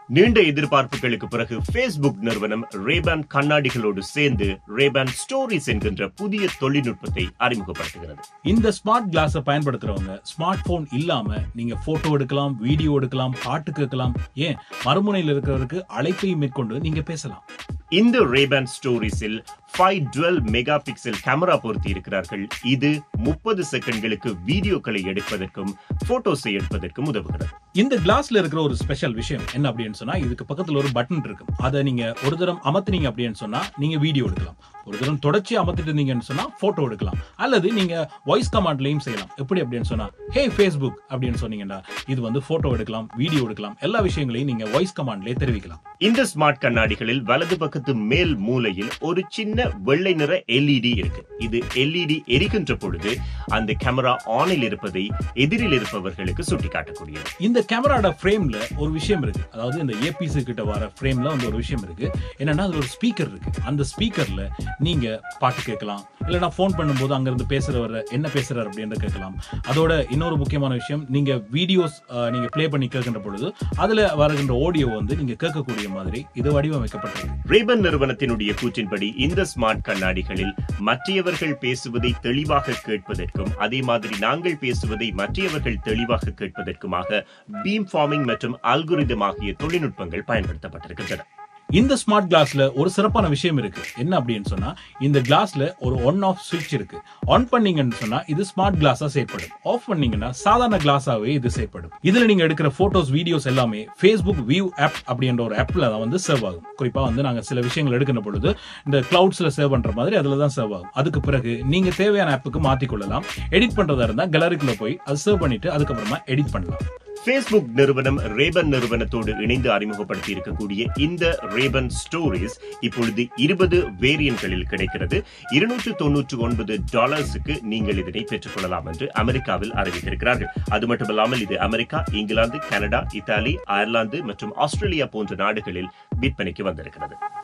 நீண்ட எதிர்பார்ப்புகளுக்கு பிறகு ஃபேஸ்புக் நிறுவனம் ரேபான் கண்ணாடிகளோடு சேர்ந்து ரேபான் ஸ்டோரிஸ் என்கின்ற புதிய தொழில்நுட்பத்தை அறிமுகப்படுத்துகிறது இந்த ஸ்மார்ட் கிளாஸை பயன்படுத்துறவங்க ஸ்மார்ட் போன் இல்லாம நீங்க போட்டோ எடுக்கலாம் வீடியோ எடுக்கலாம் பாட்டு கேட்கலாம் ஏன் மறுமுனையில் இருக்கிறவருக்கு அழைப்பை மேற்கொண்டு நீங்க பேசலாம் இந்த ரேபான் ஸ்டோரிஸில் five twelve megapixel camera பொருத்தி இருக்கிறார்கள் இது முப்பது செகண்ட்களுக்கு வீடியோக்களை எடுப்பதற்கும் போட்டோஸை எடுப்பதற்கும் உதவுகிறது இந்த கிளாஸ்ல இருக்கிற ஒரு ஸ்பெஷல் விஷயம் என்ன அப்படின்னு சொன்னா இதுக்கு பக்கத்துல ஒரு பட்டன் இருக்கும் அதை நீங்க ஒரு தரம் அமர்த்தினீங்க அப்படின்னு சொன்னா நீங்க வீடியோ எடுக்கலாம் ஒரு தரம் தொடர்ச்சி அமர்த்திட்டு இருந்தீங்கன்னு சொன்னா போட்டோ எடுக்கலாம் அல்லது நீங்க வாய்ஸ் கமாண்ட்லயும் செய்யலாம் எப்படி அப்படின்னு சொன்னா ஹே ஃபேஸ்புக் அப்படின்னு சொன்னீங்கன்னா இது வந்து போட்டோ எடுக்கலாம் வீடியோ எடுக்கலாம் எல்லா விஷயங்களையும் நீங்க வாய்ஸ் கமாண்ட்லயே தெரிவிக்கலாம் இந்த ஸ்மார்ட் கண்ணாடிகளில் வலது பக்கத்து மேல் மூலையில் ஒரு சின்ன வெள்ளை நிற எல்இடி இருக்கு இது எல்இடி எரிக்கின்ற பொழுது அந்த கேமரா ஆனில் இருப்பதை எதிரில் இருப்பவர்களுக்கு சுட்டிக்காட்டக்கூடியது இந்த கேமராட ஃப்ரேம்ல ஒரு விஷயம் இருக்கு அதாவது இந்த ஏபிசி கிட்ட வர ஃப்ரேம்ல வந்து ஒரு விஷயம் இருக்கு என்னன்னா அதுல ஒரு ஸ்பீக்கர் இருக்கு அந்த ஸ்பீக்கர்ல நீங்க பாட்டு கேட்கலாம் இல்லைன்னா ஃபோன் பண்ணும்போது அங்க இருந்து பேசுறவர் என்ன பேசுறாரு அப்படின்னு கேட்கலாம் அதோட இன்னொரு முக்கியமான விஷயம் நீங்க வீடியோஸ் நீங்க ப்ளே பண்ணி கேட்கின்ற பொழுது அதுல வருகின்ற ஆடியோ வந்து நீங்க கேட்கக்கூடிய மாதிரி இது வடிவமைக்கப்பட்டிருக்கு ரேபன் நிறுவனத்தினுடைய கூற்றின்படி இந்த ஸ்மார்ட் கண்ணாடிகளில் மற்றவர்கள் பேசுவதை தெளிவாக கேட்பதற்கும் அதே மாதிரி நாங்கள் பேசுவதை மற்றவர்கள் தெளிவாக கேட்பதற்குமாக பீம் ஃபார்மிங் மற்றும் அல்குரிதம் ஆகிய தொழில்நுட்பங்கள் பயன்படுத்தப்பட்டிருக்கின்றன இந்த ஸ்மார்ட் கிளாஸ்ல ஒரு சிறப்பான விஷயம் இருக்கு என்ன அப்படின்னு சொன்னா இந்த கிளாஸ்ல ஒரு ஒன் ஆஃப் சுவிட்ச் இருக்கு ஆன் பண்ணீங்கன்னு சொன்னா இது ஸ்மார்ட் கிளாஸா செயற்படும் ஆஃப் பண்ணீங்கன்னா சாதாரண கிளாஸாவே இது செயற்படும் இதுல நீங்க எடுக்கிற போட்டோஸ் வீடியோஸ் எல்லாமே ஃபேஸ்புக் வியூ ஆப் அப்படின்ற ஒரு ஆப்ல தான் வந்து சேவ் ஆகும் குறிப்பா வந்து நாங்க சில விஷயங்கள் எடுக்கிற பொழுது இந்த கிளவுட்ஸ்ல சேவ் பண்ற மாதிரி அதுல தான் சேவ் ஆகும் அதுக்கு பிறகு நீங்க தேவையான ஆப்புக்கு மாத்திக்கொள்ளலாம் எடிட் பண்றதா இருந்தா கேலரிக்குள்ள போய் அது சேவ் பண்ணிட்டு அதுக்கப்புறமா எடிட் பண்ணலாம் ஃபேஸ்புக் நிறுவனம் ரேபன் நிறுவனத்தோடு இணைந்து அறிமுகப்படுத்தி இருக்கக்கூடிய இந்த ரேபன் ஸ்டோரிஸ் இப்பொழுது இருபது வேரியன்ட்களில் கிடைக்கிறது இருநூற்று தொன்னூற்று ஒன்பது டாலர்ஸுக்கு நீங்கள் இதனை பெற்றுக்கொள்ளலாம் என்று அமெரிக்காவில் அறிவித்திருக்கிறார்கள் அது மட்டுமல்லாமல் இது America England Canada Italy Ireland மற்றும் ஆஸ்திரேலியா போன்ற நாடுகளில் விற்பனைக்கு வந்திருக்கிறது